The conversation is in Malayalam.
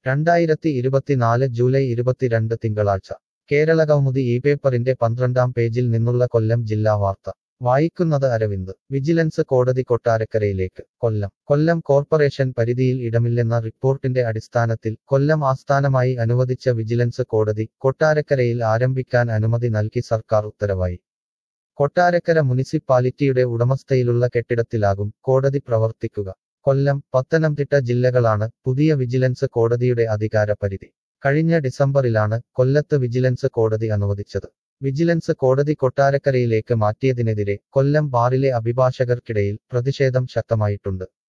രണ്ടായിരത്തി ഇരുപത്തിനാല് ജൂലൈ ഇരുപത്തിരണ്ട് തിങ്കളാഴ്ച കേരള കൗമുദി ഈ പേപ്പറിന്റെ പന്ത്രണ്ടാം പേജിൽ നിന്നുള്ള കൊല്ലം ജില്ലാ വാർത്ത വായിക്കുന്നത് അരവിന്ദ് വിജിലൻസ് കോടതി കൊട്ടാരക്കരയിലേക്ക് കൊല്ലം കൊല്ലം കോർപ്പറേഷൻ പരിധിയിൽ ഇടമില്ലെന്ന റിപ്പോർട്ടിന്റെ അടിസ്ഥാനത്തിൽ കൊല്ലം ആസ്ഥാനമായി അനുവദിച്ച വിജിലൻസ് കോടതി കൊട്ടാരക്കരയിൽ ആരംഭിക്കാൻ അനുമതി നൽകി സർക്കാർ ഉത്തരവായി കൊട്ടാരക്കര മുനിസിപ്പാലിറ്റിയുടെ ഉടമസ്ഥയിലുള്ള കെട്ടിടത്തിലാകും കോടതി പ്രവർത്തിക്കുക കൊല്ലം പത്തനംതിട്ട ജില്ലകളാണ് പുതിയ വിജിലൻസ് കോടതിയുടെ അധികാര പരിധി കഴിഞ്ഞ ഡിസംബറിലാണ് കൊല്ലത്ത് വിജിലൻസ് കോടതി അനുവദിച്ചത് വിജിലൻസ് കോടതി കൊട്ടാരക്കരയിലേക്ക് മാറ്റിയതിനെതിരെ കൊല്ലം ബാറിലെ അഭിഭാഷകർക്കിടയിൽ പ്രതിഷേധം ശക്തമായിട്ടുണ്ട്